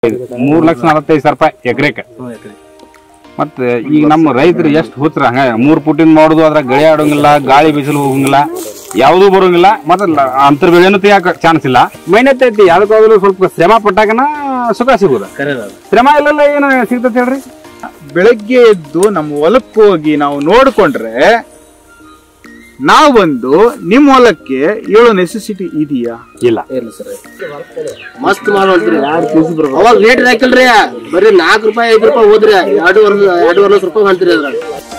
ಮೂರ್ ಲಕ್ಷ ನಲವತ್ತೈದು ಸಾವಿರ ರೂಪಾಯಿ ಎಕರೆಕ ಮತ್ತೆ ಈಗ ನಮ್ಮ ರೈತರು ಎಷ್ಟು ಹುತ್ರ ಹಂಗ ಮೂರ್ ಪುಟ್ಟಿನ ಮಾಡುದು ಅದ್ರ ಗಳಿ ಆಡೋಂಗಿಲ್ಲ ಗಾಳಿ ಬೀಸಲು ಹೋಗಂಗಿಲ್ಲ ಯಾವುದೂ ಬರೋಂಗಿಲ್ಲ ಮತ್ತೆ ಲ- ಅಂತರ್ ಬೆಳೆನೂ ತೆಗಿಯಾಕ ಚಾನ್ಸ್ ಇಲ್ಲ ಮೈನತ್ ಐತಿ ಯಾವ್ದಕ್ಕಾಗಲು ಸ್ವಲ್ಪ ಶ್ರಮ ಪಟ್ಟಾಗನ ಸುಖ ಸಿಗುದ ಶ್ರಮ ಇಲ್ಲಲ್ಲ ಏನು ಸಿಗ್ತೈತಿ ಹೇಳ್ರಿ ಬೆಳಗ್ಗೆ ಎದ್ದು ನಮ್ಮ ಹೊಲಕ್ಕೆ ಹೋಗಿ ನಾವು ನೋಡ್ಕೊಂಡ್ರೆ ನಾವು ಬಂದು ನಿಮ್ಮ ಹೊಲಕ್ಕೆ ಹೇಳೋ ನೆಸೆಸಿಟಿ ಇದೆಯಾ ಇಲ್ಲ ಮಸ್ತ್ ಮಾಡುವಂತ್ರಿ ಅವಾಗ ರೇಟ್ ಹಾಕಿಲ್ರಿ ಬರೀ ನಾಲ್ಕು ರೂಪಾಯಿ ಐದು ರೂಪಾಯಿ ಹೋದ್ರಿ ಎರಡು ವರ್ಷ ಎರಡೂವರೆ ಲಕ್ಷ ರೂಪಾಯಿ ಅಂತೀರಿ ಅದ್ರಾಗ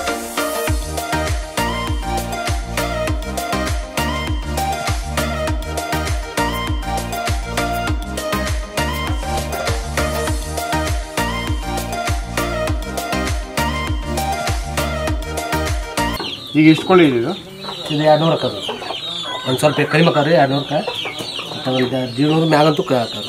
ಈಗ ಇಷ್ಟಕೊಳ್ಳಿ ಇದು ಇದು ಎರಡು ನೂರು ಹಾಕೋದು ಒಂದು ಸ್ವಲ್ಪ ಕಡಿಮೆ ಹಾಕೋರಿ ಎರಡು ನೂರಕ್ಕೆ ಮತ್ತು ಒಂದು ದೀಡ್ನೂರು ಮ್ಯಾಗಂತೂ ಕ ಹಾಕೋದು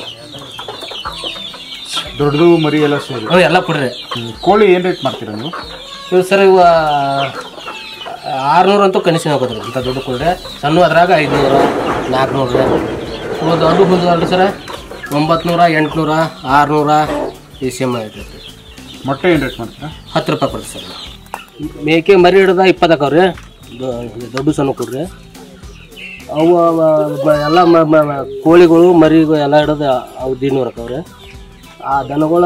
ದೊಡ್ಡದು ಮರಿ ಎಲ್ಲ ಸೇರಿ ಅವು ಎಲ್ಲ ಕೊಡ್ರಿ ಕೋಳಿ ಏನ್ ರೇಟ್ ಮಾಡ್ತೀರಾ ನೀವು ಇವು ಸರ್ ಇವ ಆರುನೂರು ಅಂತೂ ಕನಿಷ್ಠ ಹಾಕೋದ್ರಿ ಇಂಥ ದೊಡ್ಡ ಕೊಡ್ರಿ ಸಣ್ಣ ಅದ್ರಾಗ ಐದುನೂರು ನಾಲ್ಕುನೂರು ರೀ ಇವು ದೊಡ್ಡ ಹುಲ್ಲು ಅಲ್ರಿ ಸರ್ ಒಂಬತ್ತು ಎಂಟುನೂರ ಆರುನೂರ ಈ ಸೇಮ್ ಐತೈತಿ ಮೊಟ್ಟೆ ಏನ್ ರೇಟ್ ಮಾಡ್ತೀರಾ ಹತ್ತು ರೂಪಾಯಿ ಕೊಡ್ರಿ ಸರ್ ಮೇಕೆ ಮರಿ ಹಿಡ್ದ ಇಪ್ಪತ್ತು ಹಾಕವ್ರಿ ದೊಡ್ಡ ಸಣ್ಣ ಕೊಡ್ರಿ ಅವು ಅವ- ಮ- ಎಲ್ಲ ಮ- ಮ- ಮ- ಕೋಳಿಗಳು ಮರಿಗಳು ಎಲ್ಲ ಹಿಡಿದು ಅವು ದೀಡ್ನೂರು ಹಾಕವ್ರಿ ಆ ದನಗಳ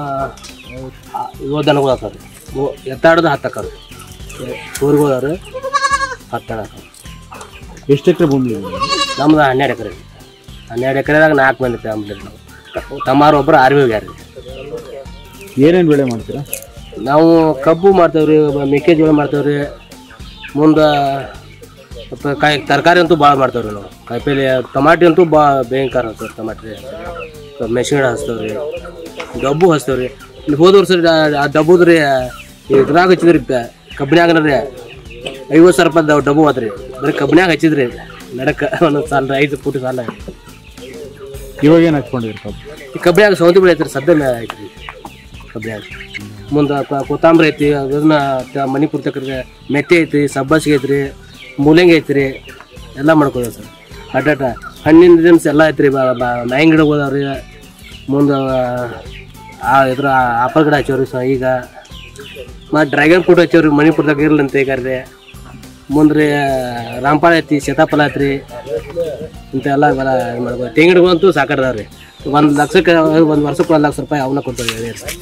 ಏಳು ದನಗಳು ಹಾಕವ್ರಿ ಎತ್ತಾಡ್ದು ಹತ್ತು ಹಾಕವ್ರಿ ಊರುಗಳು ಅದಾವ್ರಿ ಹತ್ತು ಹಾಕವ್ರಿ ಎಷ್ಟು ಎಕರೆ ಭೂಮಿ ಇದೆ ನಮ್ದು ಹನ್ನೆರಡು ಎಕರೆ ಹನ್ನೆರಡು ಎಕರೆದಾಗ ನಾಲ್ಕು ಮಂದಿ ಫ್ಯಾಮಿಲಿ ನಾವು ತಮ್ಮಾರು ಒಬ್ಬರು ಆರ್ಮಿ ಹೋಗ್ಯಾರ ರೀ ಏನೇನ್ ಬೆಳೆ ಮಾಡ್ತೀರಾ ನಾವು ಕಬ್ಬು ಮಾಡ್ತೇವ್ರಿ ಬ- ಮೆಕ್ಕೆಜೋಳ ಮಾಡ್ತೇವ್ರಿ ಮುಂದೆ ಪ- ಕಾಯಿ ತರಕಾರಿ ಅಂತೂ ಭಾಳ ಮಾಡ್ತೇವ್ರಿ ನಾವು ಕಾಯಿಪಲ್ಲೆ ಟಮಾಟಿ ಅಂತೂ ಭಾಳ ಭಯಂಕರ ಹಚ್ತೇವೆ ಟಮಾಟಿ ಮೆಣಸಿನ ಹಚ್ತೇವ್ರಿ ಡಬ್ಬು ಹಚ್ತೇವ್ರಿ ಇಲ್ಲಿ ಹೋದ ವರ್ಷ ರೀ ಆ- ಆ ಡಬ್ಬುದ್ ರೀ ಇದ್ರಾಗ ಹಚ್ಚಿದ್ರಿ ಕ- ಕಬ್ಬಿನ್ಯಾಗ ರೀ ಐವತ್ತು ಸಾವಿರ ರೂಪಾಯಿ ದ- ಡಬ್ಬು ಆತ್ರಿ ಬರೀ ಕಬ್ಬಿನ್ಯಾಗ ಹಚ್ಚಿದ್ರಿ ನಡಕ ಒಂದೊಂದು ಸಾಲ ಐದು ಫುಟ್ ಸಾಲ ಇವಾಗ ಏನ್ ಹಚ್ಕೊಂಡಿರಿ ಕಬ್ಬು ಈ ಕಬ್ಬಿನ್ಯಾಗ ಸೌಂತಿ ಬೆಳೆ ಐತ್ರಿ ಸದ್ಯ ಮ್ಯಾಗ ಐತ್ರಿ ಕಬ್ಬಿನ್ಯಾಗ ಮುಂದೆ ಕೊತ್ತಂಬರಿ ಐತಿ ಅದನ್ನ ತ- ಮನಿ ಪುರ್ತಕರಿಗೆ ಮೆತ್ತೆ ಐತಿ ಸಬ್ಬಸಿಗೆ ಐತ್ರಿ ಮೂಲಂಗಿ ಐತ್ರಿ ಎಲ್ಲ ಮಾಡ್ಕೋದೇವೆ ಸರ್ ಅಡ್ಡಾಟ ಹಣ್ಣಿನ ದಿನಸ ಎಲ್ಲ ಐತ್ರಿ ಮ್ಯಾಂಗ್ ಗಿಡ ಹೋದವ್ರಿ ಮುಂದೆ ಆ ಇದ್ರ ಆಪಲ್ ಗಿಡ ಹಚ್ಚವ್ರಿ ಸ ಈಗ ಮತ್ತು ಡ್ರ್ಯಾಗನ್ ಫ್ರೂಟ್ ಹಚ್ಚವ್ರಿ ಮನಿ ಪುರ್ತಕ ಇರ್ಲಿ ಅಂತ ಈಗ ರೀ ಮುಂದೆ ರೀ ರಾಮಪಾಳ ಐತಿ ಸೀತಾಫಲ ಐತ್ರಿ ಇಂಥ ಎಲ್ಲ ಇವೆಲ್ಲ ಇದು ಮಾಡ್ಬೋದು ತೆಂಗಿನ ಗಿಡಗಳಂತೂ ಸಾಕಾಡ್ದಾವ ರೀ ಒಂದು ಲಕ್ಷಕ್ಕೆ ಒಂದು ವರ್ಷಕ್ಕೆ ಒಂದು ಲಕ್ಷ ರೂಪಾಯಿ ಅವನ್ನ ಕೊಡ್ತೀವಿ ಹೇಳಿ ಸರ್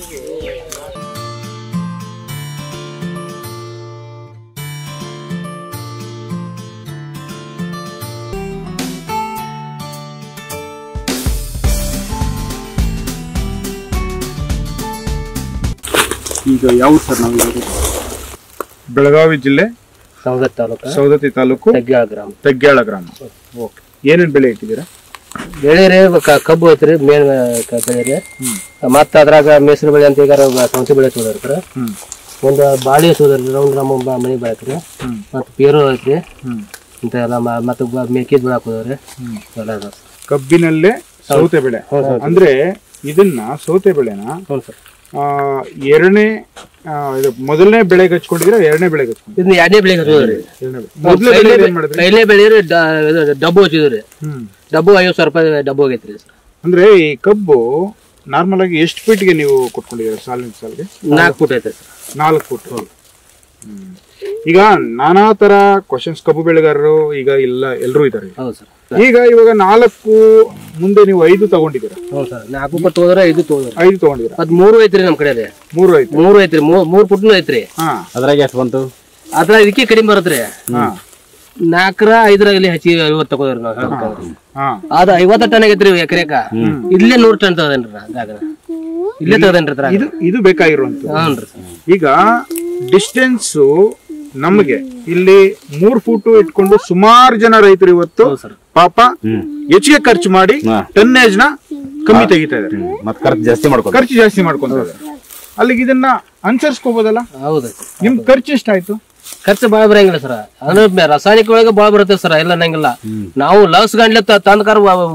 ಈಗ ಯಾವ ಸರ್ ನಾವು ಇರೋದು? ಬೆಳಗಾವಿ ಜಿಲ್ಲೆ ಸವದತ್ತಿ ತಾಲೂಕು ಸೌದತ್ತಿ ತಾಲೂಕು ತಗ್ಗ್ಯಾಳ ಗ್ರಾಮ ತಗ್ಗ್ಯಾಳ ಗ್ರಾಮ ಓಕೆ ಏನೇನ್ ಬೆಳೆ ಇಟ್ಟಿದ್ದೀರಾ ಬೆಳೆ ರೀ ಕ- ಕಬ್ಬು ಐತ್ರಿ ಮೇನ್ ಕ- ಬೆಳೆ ರೀ ಮತ್ತೆ ಅದ್ರಾಗ ಮೇಸ್ರು ಬೆಳೆ ಅಂತ ಈಗ ಸಂಸೆ ಬೆಳೆ ತೋದರ್ತಾರೆ ಹ್ಮ್ ಒಂದು ಬಾಳಿ ತೋದರ್ರಿ ರೌಂಡ್ ನಮ್ಮ ಬ- ಮನೆ ಬೆಳಕ್ರಿ ಮತ್ತು ಪೇರು ಐತ್ರಿ ಇಂಥ ಎಲ್ಲ ಮ- ಮತ್ತೆ ಮೇಕೆ ಬೆಳೆ ಹಾಕೋದ್ರಿ ಎಲ್ಲ ಅದಾವ ಸರ್. ಕಬ್ಬಿನಲ್ಲೇ ಸೌತೆ ಬೆಳೆ ಅಂದ್ರೆ ಇದನ್ನ ಸೌತೆ ಬೆಳೆನ ಹ್ಞೂ ಸರ್ ಆ, ಎರಡನೇ ಆ, ಇದು ಮೊದಲನೇ ಬೆಳೆಗೆ ಹಚ್ಕೊಂಡಿದ್ದೀರಾ ಎರಡನೇ ಬೆಳೆಗೆ ಹಚ್ಕೊಂಡಿದ್ದೀರಾ ಇದನ್ನ ಎರಡನೇ ಬೆಳೆ ಹಚ್ಚಿದ್ರಿ ಎರಡನೇ ಬೆಳೆ ಮೊದಲನೇ ಬೆಳೆ ಏನ್ ಮಾಡಿದ್ರಿ ಕೈಲೇ ಬೆಳೆ ರೀ ಡ- ಇದು ಡಬ್ಬು ಹಚ್ಚಿದ್ರಿ ಹ್ಮ್ ಡಬ್ಬು ಐವತ್ತು ಸಾವಿರ ರೂಪಾಯಿ ಡಬ್ಬು ಆಗೈತ್ರಿ ಸರ್ ಅಂದ್ರೆ ಈ ಕಬ್ಬು ನಾರ್ಮಲ್ ಆಗಿ ಎಷ್ಟು ಫೀಟ್ಗೆ ನೀವು ಕೊಟ್ಕೊಂಡಿದ್ದೀರಾ ಸಾಲಿನ ಸಾಲಿಗೆ ನಾಲ್ಕು ಫುಟ್ ಐತೆ ಸರ್ ನಾಲ್ಕು ಫುಟ್ ಹ್ಮ್. ಈಗ ನಾನಾ ತರ ಕ್ವಶನ್ಸ್ ಕಬ್ಬು ಬೆಳೆಗಾರರು ಈಗ ಇಲ್ಲ ಎಲ್ಲರೂ ಇದ್ದಾರೆ ಹೌದು ಸರ್ ಈಗ ಇವಾಗ ನಾಲ್ಕು ಮುಂದೆ ನೀವು ಐದು ತಗೊಂಡಿದ್ದೀರಾ ಹ್ಞೂ ಸರ್ ನಾಲ್ಕು ಪಟ್ಟು ತೋದ್ರೆ ಐದು ತೋದ್ರೆ ಐದು ತಗೊಂಡಿದ್ದೀರಾ ಮತ್ ಮೂರು ಐತ್ರಿ ನಮ್ಮ ಕಡೆ ರೀ ಮೂರು ಐದು ಮೂರು ಐತ್ರಿ ಮೂ- ಮೂರು ಪುಟ್ನು ಐತ್ರಿ ಹಾ ಅದ್ರಾಗ ಎಷ್ಟು ಬಂತು ಅದ್ರ ಇದಕ್ಕೆ ಕಡಿಮೆ ಬರತ್ರಿ ಹಾ ನಾಲ್ಕರ ಐದರಾಗಲಿ ಹಚ್ಚಿ ಐವತ್ತು ತಗೋದ್ರಿ ನಾವು ಹೇಳ್ಬೇಕಂದ್ರೆ. ಹಾ ಅದು ಐವತ್ತು ಟನ್ ಆಗೈತ್ರಿ ಎಕರೆಕ ಇಲ್ಲೇ ನೂರು ಟನ್ ತಗದೇನ್ರಿ ಅದಾಗ ಇಲ್ಲೇ ತಗದೇನ್ರಿ ಅದ್ರಾಗ ಇದು ಇದು ಬೇಕಾಗಿರುವಂತ ಹ್ಞೂ ಸರ್ ಈಗ ಡಿಸ್ಟೆನ್ಸ್ ನಮಗೆ ಇಲ್ಲಿ ಮೂರ್ ಫೂಟ್ ಇಟ್ಕೊಂಡು ಸುಮಾರು ಜನ ರೈತರು ಇವತ್ತು ಸರ್ ಪಾಪ ಹೆಚ್ಚಿಗೆ ಖರ್ಚು ಮಾಡಿ ಹಾ. ಟನ್ನೇಜ್ ನ ಕಮ್ಮಿ ತೆಗಿತಾ ಇದಾರೆ ಮತ್ ಖರ್ಚು ಜಾಸ್ತಿ ಮಾಡ್ಕೊ ಖರ್ಚು ಜಾಸ್ತಿ ಮಾಡ್ಕೊಂತ ಇದಾರೆ ಅಲ್ಲಿಗೆ ಇದನ್ನ ಅನುಸರಿಸ್ಕೋಬೋದಲ್ಲ ಹೌದು ನಿಮ್ ಖರ್ಚು ಎಷ್ಟಾಯ್ತು ಖರ್ಚು ಭಾಳ ಬರಂಗಿಲ್ಲ ಸರ್ ಅಂದ್ರೆ ಮೆ- ರಾಸಾಯನಿಕ ಒಳಗೆ ಭಾಳ ಬರುತ್ತೆ ಸರ್ ಎಲ್ಲ ಅನ್ನಂಗಿಲ್ಲ ನಾವು ಲಸ್ ಗಂಡ್ಲೆ ತಂದ್ಕಾರ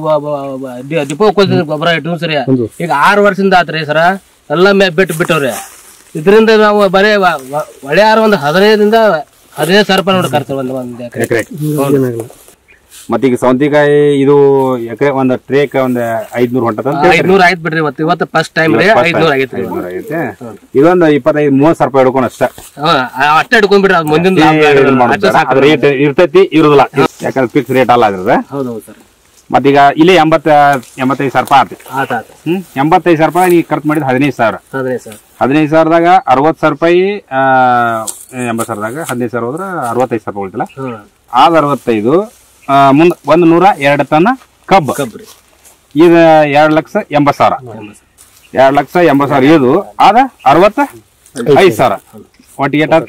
ಡಿಪೋ ಹೋಗ್ತಿದ್ರಿ ಗೊಬ್ಬರ ಇಟ್ಟು ಸರಿ ಈಗ ಆರು ವರ್ಷದಿಂದ ಆತ್ರಿ ಸರ ಎಲ್ಲ ಮೇ ಬಿಟ್ಟು ಬಿಟ್ಟವ್ರಿ ಇದರಿಂದ ನಾವು ಬರೇ ವ- ವ- ಒಳ್ಳೆ ಆರು ಒಂದು ಹದಿನೈದರಿಂದ ಹದಿನೈದು ಸಾವಿರ ರೂಪಾಯಿ ನೋಡಿ ಖರ್ಚು ಒಂದು ಒಂದು ಎಕರೆ ಎಕರೆ ಮತ್ತೀಗ ಸೌಂತಿಕಾಯಿ ಇದು ಎಕರೆ ಒಂದ್ ಟ್ರೇಕ್ ಒಂದ್ ಐದ್ನೂರ್ ಹೊಂಟದ ಅಂತ ಹೇಳ್ತೀರಿ? ಐದ್ನೂರ್ ಆಯ್ತು ಬಿಡ್ರಿ ಇವತ್ತು ಇವತ್ತು ಫಸ್ಟ್ ಟೈಮ್ ರೀ First ಐದ್ನೂರ್ time. ಆಗೈತ್ರಿ ಐದ್ನೂರ್ ಆಗೈತೆ ಇದೊಂದು ಇಪ್ಪತ್ತೈದು ಮೂವತ್ ಸಾವಿರ ರೂಪಾಯಿ ಹಿಡ್ಕೊಂಡು ಅಷ್ಟ ಹಾ, ಆ- ಅಷ್ಟೇ ಹಿಡ್ಕೊಂಡ್ಬಿಡ್ರಿ ಅದು ಮುಂದಿನ ಲಾಭ ಇದನ್ನ ಮಾಡೋದು ಅಷ್ಟೇ ಬೇಡ. ಸಾಕು. ಅದ್ ರೇಟ್ ಇರ್ತೈತಿ ಇರುದಿಲ್ಲ ಯಾಕಂದ್ರೆ ಫಿಕ್ಸ್ ರೇಟ್ ಅಲ್ಲ ಅದ್ರದ ಹೌದು ಹೌದು ಸರ್ ಮತ್ತೀಗ ಇಲ್ಲಿ ಎಂಬತ್ತ ಎಂಬತ್ತೈದು ಸಾವಿರ ರೂಪಾಯಿ ಆತಿ ಆತ ಆತ ಹ್ಮ್ ಎಂಬತ್ತೈದು ಸಾವಿರ ರೂಪಾಯಿ ನೀ ಖರ್ಚು ಮಾಡಿದ ಹದಿನೈದು ಸಾವಿರ ಹೌದ್ರಿ ಸರ್ ಹದಿನೈದು ಸಾವಿರದಾಗ ಅರವತ್ತು ಸಾವಿರ ರೂಪಾಯಿ ಆ, ಎಂಬತ್ತು ಸಾವಿರದಾಗ ಹದಿನೈದು ಸಾವಿರ ಹೋದ್ರೆ ಅರವತ್ತೈದು ಸಾವಿರ ರೂಪಾಯಿ ಉಳಿತಲ್ಲ ಹ್ಮ್ ಆದ ಅರವತ್ತೈದು ಆ, ಮುಂದ್ ಒಂದು ನೂರ ಎರಡು ಟನ್ ಕಬ್ಬು ಕಬ್ರಿ ಇದು ಎರಡು ಲಕ್ಷ ಎಂಬತ್ತು ಸಾವಿರ ಎರಡು ಲಕ್ಷ ಎಂಬತ್ತು ಸಾವಿರ ಇದು ಆದ ಅರವತ್ತ ಐದು ಸಾವಿರ ಒಟ್ಟಿಗೆ ಏಟಾತ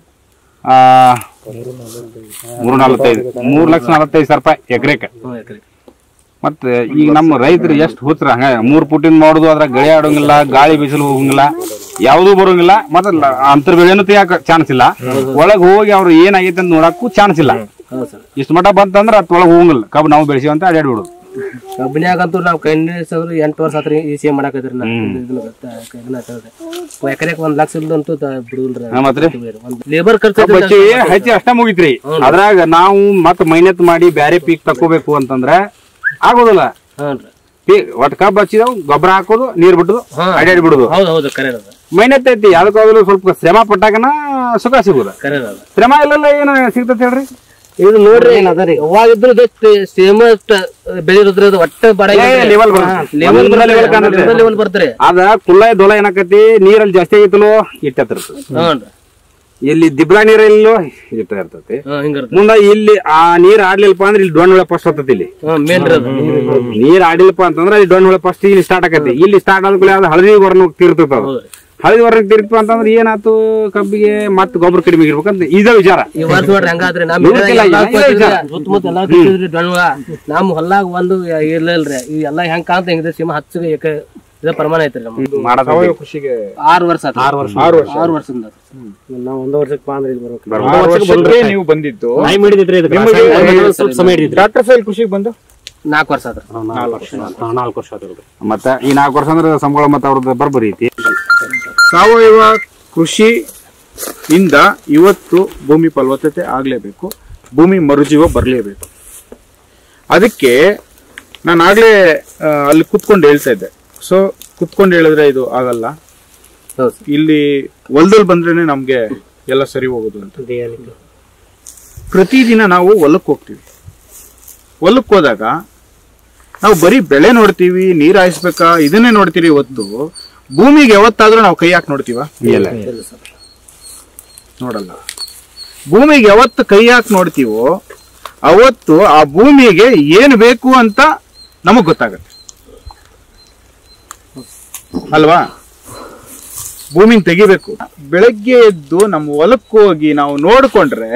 ಮೂರು ನಲವತ್ತೈದು ಮೂರು ಲಕ್ಷ ನಲವತ್ತೈದು ಸಾವಿರ ರೂಪಾಯಿ ಎಕರೆಕ್ಕೆ ಹ್ಞೂ ಎಕರೆ ಮತ್ತೆ ಈಗ ನಮ್ಮ ರೈತರು ಎಷ್ಟು ಹುಚ್ರ ಹಂಗ ಮೂರ್ ಪುಟಿನ್ ಮಾಡುದು ಅದ್ರ ಗಳಿ ಆಡೋಂಗಿಲ್ಲ ಗಾಳಿ ಬಿಸಿಲು ಹೋಗಂಗಿಲ್ಲ ಯಾವ್ದು ಬರೋಂಗಿಲ್ಲ ಮತ್ತೆ ಲ- ಅಂತರ್ ಬೆಳೆನೂ ತೆಗಿಯಾಕ ಚಾನ್ಸ್ ಇಲ್ಲ ಒಳಗ್ ಹೋಗಿ ಅವ್ರು ಏನಾಗೈತೆ ಅಂತ ನೋಡಕ್ಕೂ ಚಾನ್ಸ್ ಇಲ್ಲ ಹೌದು ಸರ್ ಇಷ್ಟ ಮಟ್ಟ ಬಂತಂದ್ರ ಅತ್ ಒಳಗ್ ಹೋಗಂಗಿಲ್ಲ ಕಬ್ಬು ನಾವು ಬೆಳೆಸಿವ ಅಂತ ಅಡ್ಯಾಡ್ ಬಿಡುದು ಕಬ್ಬಿನ್ಯಾಗಂತೂ ನಾವು ಕಂಡಿಸಂದ್ರೆ ಎಂಟು ವರ್ಷ ಆತ್ರಿ ಈ ಸೇಮ್ ಮಾಡಾಕತ್ರಿ ನಾ ಇದನ್ನ ಎಕರೆಗೆ ಒಂದ್ ಲಕ್ಷ ಇಲ್ದಂತೂ ಬಿಡುದಿಲ್ರಿ ಹಾ, ಮತ್ರಿ ಒಂದ್ ಲೇಬರ್ ಖರ್ಚು ಕಬ್ಬ್ ಹಚ್ಚಿ ಹಚ್ಚಿ ಅಷ್ಟ ಮುಗಿತ್ರಿ ಅದ್ರಾಗ ನಾವು ಮತ್ ಮೈನತ್ ಮಾಡಿ ಬ್ಯಾರೆ ಪೀಕ್ ತಕೋಬೇಕು ಅಂತಂದ್ರ ಆಗೋದಿಲ್ಲ ಹ್ಞೂ ಪೀಕ್ ಒಟ್ ಕಬ್ಬ್ ಹಚ್ಚಿದವ್ ಗೊಬ್ಬರ ಹಾಕೋದು ನೀರ್ ಬಿಡುದು ಹಾ. ಅಡ್ಯಾಡ್ ಬಿಡುದು ಹೌದು ಹೌದು ಕರೆ ಅದ ಮೈನತ್ ಐತಿ ಯಾವ್ದಕ್ಕಾಗಲು ಸ್ವಲ್ಪ ಶ್ರಮ ಪಟ್ಟಾಗನ ಸುಖ ಸಿಗುದ ಕರೆ ಅದ ಶ್ರಮ ಇಲ್ಲಲ್ಲ ಏನ ಸಿಗ್ತೈತಿ ಹೇಳ್ರಿ ಇದು ನೋಡ್ರಿ ಅವಾಗಿದ್ರು ಸೇಮ್ ಬೆಳಿರೋದ್ರಿ ಅದು ಒಟ್ಟ ಬಡ ಏ, level ಬರುತ್ತೆ. ಲೆವೆಲ್ ಒಂದೊಂದ್ರ level ಕಾಣುತ್ತೆ. ಲೆವೆಲ್ ಬರ್ತಾರೆ ಅದ ಕುಲ್ಲ ದೊಲ ಏನಾಕತಿ ನೀರಲ್ಲಿ ಜಾಸ್ತಿ ಆಗೈತಲೋ ಇಟ್ಟಿರ್ತೈತಿ ಹ್ಞೂ ಇಲ್ಲಿ ದಿಬ್ಲಾ ನೀರಲ್ಲೋ ಇಟ್ಟ ಇರ್ತೈತಿ ಹ್ಞೂ ಹಿಂಗಿರುತ್ತೆ ಮುಂದ ಇಲ್ಲಿ ಆ ನೀರ್ ಆಡ್ಲಿಲ್ಪ ಅಂದ್ರೆ ಇಲ್ಲಿ ಡೊಣ್ ಹುಳ ಫಸ್ಟ್ ಹತ್ತತಿ ಇಲ್ಲಿ ಹ್ಞೂ ಮೇನ್ ರೀ ಅದು ನೀರ್ ಆಡಿಲ್ಪ ಅಂತಂದ್ರ ಇಲ್ಲಿ ಡೊಣ್ ಹುಳ ಫಸ್ಟ್ ಇಲ್ಲಿ ಸ್ಟಾರ್ಟ್ ಆಕತಿ ಇಲ್ಲಿ ಸ್ಟಾರ್ಟ್ ಆದ್ಮೇಲೆ ಅದು ಹಳದಿ ವರ್ಣ ತೀರ್ತೈತ ಅದು ಹಳದಿ ವರ್ಣ ತೀರ್ಪ ಅಂತಂದ್ರ ಏನಾತು ಕಬ್ಬಿಗೆ ಮತ್ ಗೊಬ್ಬರ ಕಡಿಮೆ ಇರ್ಬೇಕಂತ ಇದ ವಿಚಾರ ಈ ವರ್ಷ ನೋಡ್ರಿ ಹಂಗಾದ್ರಿ ನಮ್ ಇವ್ರಿಗೆಲ್ಲ ಎಲ್ಲಾ ಏನಿಲ್ಲ ಕೊಟ್ಟಿದ್ರಿ, ವಿಚಾರ. ಸುತ್ತಮುತ್ತ ಎಲ್ಲಾ ಬಿಟ್ಟಿದ್ರಿ ಡೊಣ್ವ ನಮ್ ಹೊಲ್ಲಾಗ ಒಂದು ಇರ್ಲಿಲ್ರಿ ಈ ಎಲ್ಲಾ ಹೆಂಗ್ ಕಾಂತ ಹೆಂಗಿದೆ ಸೀಮಾ ಹಚ್ಚಗೆ ಏಕ ಇದ ಪ್ರಮಾಣ ಐತ್ರಿ ನಮ್ದು ಮಾಡದ ಕೃಷಿಗೆ ಆರು ವರ್ಷ ಆತ್ರಿ. ಆರು ವರ್ಷ ಆರು ವರ್ಷದಿಂದ ನಾವು ಒಂದ ವರ್ಷಕ್ಕೆ ಬಾ ಅಂದ್ರೆ ಇಲ್ಲಿ ಬರ್ಬೇಕು ಆರು ವರ್ಷಕ್ಕೆ ನೀವು ಬಂದಿದ್ದು ಟೈಮ್ ಹಿಡಿದಿದ್ರಿ ಇದಕ್ಕೆ. ನಿಮಗೆ ರಾಸಾಯನಿಕ ಸ್ವಲ್ಪ ಸಮಯ ಹಿಡಿದ್ರಿ ಡಾಕ್ಟರ್ ಫೈಲ್ ಕೃಷಿಗೆ ಬಂದು ನಾಲ್ಕು ವರ್ಷ ಆತ್ರಿ ನಾಲ್ಕು ವರ್ಷ ಆದ್ರಿ ಮತ್ತ ಈ ನಾಲ್ಕು ವರ್ಷ ಅಂದ್ರೆ ಸಂಬಳ ಮತ್ತ ಅವ್ರದ್ದು ಬರ್ಬರಿ ಐತಿ ಸಾವಯವ ಕೃಷಿ ಇಂದ ಇವತ್ತು ಭೂಮಿ ಫಲವತ್ತತೆ ಆಗ್ಲೇಬೇಕು ಭೂಮಿ ಮರುಜೀವ ಬರಲೇಬೇಕು ಅದಕ್ಕೆ ನಾನು ಆಗ್ಲೇ ಆ, ಅಲ್ಲಿ ಕುತ್ಕೊಂಡು ಹೇಳ್ತಾ ಇದ್ದೆ ಸೊ ಕುತ್ಕೊಂಡು ಹೇಳಿದ್ರೆ ಇದು ಆಗಲ್ಲ ಹೌದು ಸರ್. ಇಲ್ಲಿ ಹೊಲದಲ್ಲಿ ಬಂದ್ರೇನೆ ನಮ್ಗೆ ಎಲ್ಲ ಸರಿ ಹೋಗೋದು ಅಂತ ಪ್ರತಿದಿನ ನಾವು ಹೊಲಕ್ಕೆ ಹೋಗ್ತೀವಿ ಹೊಲಕ್ಕೆ ಹೋದಾಗ ನಾವು ಬರೀ ಬೆಳೆ ನೋಡ್ತೀವಿ ನೀರ್ ಹಾಯಿಸ್ಬೇಕಾ ಇದನ್ನೇ ನೋಡ್ತೀವಿ ಹೊತ್ತು ಭೂಮಿಗೆ ಯಾವತ್ತಾದ್ರೂ ನಾವು ಕೈ ಹಾಕಿ ನೋಡ್ತೀವ ಇಲ್ಲ ನೋಡಲ್ಲ ಭೂಮಿಗೆ ಯಾವತ್ತು ಕೈ ಹಾಕಿ ನೋಡ್ತೀವೋ ಅವತ್ತು ಆ ಭೂಮಿಗೆ ಏನು ಬೇಕು ಅಂತ ನಮಗ್ ಗೊತ್ತಾಗತ್ತೆ ಅಲ್ವಾ ಭೂಮಿನ ತೆಗಿಬೇಕು ಬೆಳಗ್ಗೆ ಎದ್ದು ನಮ್ಮ ಹೊಲಕ್ಕೆ ಹೋಗಿ ನಾವು ನೋಡ್ಕೊಂಡ್ರೆ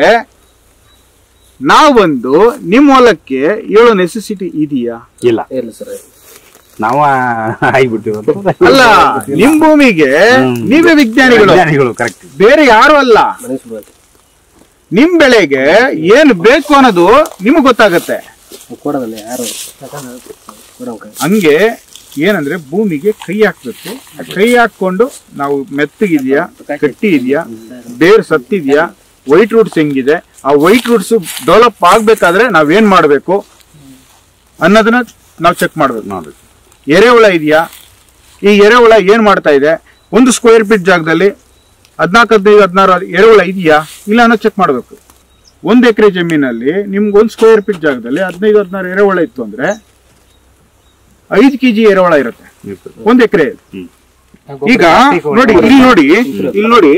ನಾವೊಂದು ನಿಮ್ಮ ಹೊಲಕ್ಕೆ ಹೇಳೋ ನೆಸೆಸಿಟಿ ಇದೆಯಾ ಇಲ್ಲ ಇಲ್ಲ ಸರ್ ನಾವ ಆಗಿಬಿಟ್ಟಿವಿ ಅಲ್ಲ ನಿಮ್ ಭೂಮಿಗೆ ನೀವೇ ವಿಜ್ಞಾನಿಗಳು ವಿಜ್ಞಾನಿಗಳು ಕರೆಕ್ಟ್ ಬೇರೆ ಯಾರು ಅಲ್ಲ ಮನೆ ಶುರು ಆಯ್ತು ನಿಮ್ ಬೆಳೆಗೆ ಏನ್ ಬೇಕು ಅನ್ನೋದು ನಿಮಗ್ ಗೊತ್ತಾಗತ್ತೆ ಕೊಡೋದಲ್ಲ ಯಾರು ಕೊಡೋ ಕೈ ಹಂಗೆ ಏನಂದ್ರೆ ಭೂಮಿಗೆ ಕೈ ಹಾಕ್ಬೇಕು ಆ ಕೈ ಹಾಕೊಂಡು ನಾವು ಮೆತ್ತಗಿದ್ಯಾ ಗಟ್ಟಿ ಇದೆಯಾ ಬೇರ್ ಸತ್ತಿದ್ಯಾ ವೈಟ್ ರೂಟ್ಸ್ ಹೆಂಗಿದೆ ಆ ವೈಟ್ ರೂಟ್ಸ್ ಡೆವಲಪ್ ಆಗ್ಬೇಕಾದ್ರೆ ನಾವೇನ್ ಮಾಡ್ಬೇಕು ಅನ್ನೋದನ್ನ ನಾವು ಚೆಕ್ ಮಾಡ್ಬೇಕು ನೋಡ್ರಿ ಎರೆಹುಳ ಇದೆಯಾ ಈ ಎರೆಹುಳ ಏನ್ ಮಾಡ್ತಾ ಇದೆ ಒಂದು ಸ್ಕ್ವೇರ್ ಫೀಟ್ ಜಾಗದಲ್ಲಿ ಹದಿನಾಲ್ಕು ಹದಿನೈದು ಹದಿನಾರು ಎರೆಹುಳ ಇದೆಯಾ ಇಲ್ಲ ಅನ್ನೋ ಚೆಕ್ ಮಾಡ್ಬೇಕು ಒಂದ್ ಎಕರೆ ಜಮೀನಲ್ಲಿ ನಿಮ್ಗೆ ಒಂದ್ ಸ್ಕ್ವೇರ್ ಫೀಟ್ ಜಾಗದಲ್ಲಿ ಹದಿನೈದು ಹದಿನಾರು ಎರೆಹುಳ ಇತ್ತು ಅಂದ್ರೆ ಐದು ಕೆಜಿ ಎರೆಹುಳ ಇರುತ್ತೆ ಒಂದ್ ಎಕರೆ ಈಗ ನೋಡಿ ಇಲ್ಲಿ ನೋಡಿ ಇಲ್ಲಿ ನೋಡಿ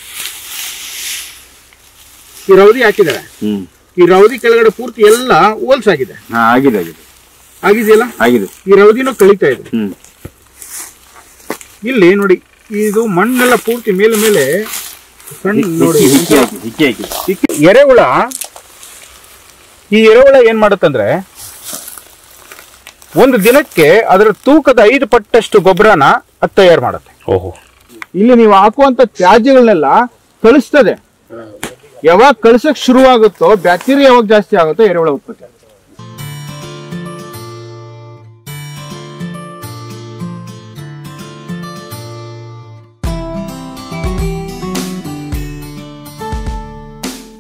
ಈ ರೌದಿ ಹಾಕಿದ್ದಾರೆ ಹ್ಮ್ ಈ ರೌದಿ ಕೆಳಗಡೆ ಪೂರ್ತಿ ಎಲ್ಲ ಹೋಲ್ಸ್ ಆಗಿದೆ ಹಾ ಆಗಿದೆ ಆಗಿದೆ ಆಗಿದೆಯಲ್ಲ ಆಗಿದೆ ಈ ರೌದಿನೂ ಕಳೀತಾ ಇದೆ ಹ್ಮ್ ಇಲ್ಲಿ ನೋಡಿ ಇದು ಮಣ್ಣೆಲ್ಲ ಪೂರ್ತಿ ಮೇಲೆ ಮೇಲೆ ಸಣ್ಣ ನೋಡಿ ಹಿಕ್ಕಿ ಹಾಕಿ ಹಿಕ್ಕಿ ಹಾಕಿ ಈ ಎರೆಹುಳ ಈ ಎರೆಹುಳ ಏನ್ ಮಾಡುತ್ತಂದ್ರೆ ಒಂದು ದಿನಕ್ಕೆ ಅದರ ತೂಕದ ಐದು ಪಟ್ಟಷ್ಟು ಗೊಬ್ಬರನ ಅದು ತಯಾರು ಮಾಡುತ್ತೆ ಓಹೋ ಇಲ್ಲಿ ನೀವು ಹಾಕುವಂತ ತ್ಯಾಜ್ಯಗಳನ್ನೆಲ್ಲ ಕಳಿಸ್ತದೆ ಯಾವಾಗ ಕಳ್ಸಕ್ ಶುರುವಾಗುತ್ತೋ ಬ್ಯಾಕ್ಟೀರಿಯಾ ಯಾವಾಗ ಜಾಸ್ತಿ ಆಗುತ್ತೋ ಎರೆಹುಳ ಉತ್ಪತ್ತಿ ಆಗುತ್ತೆ.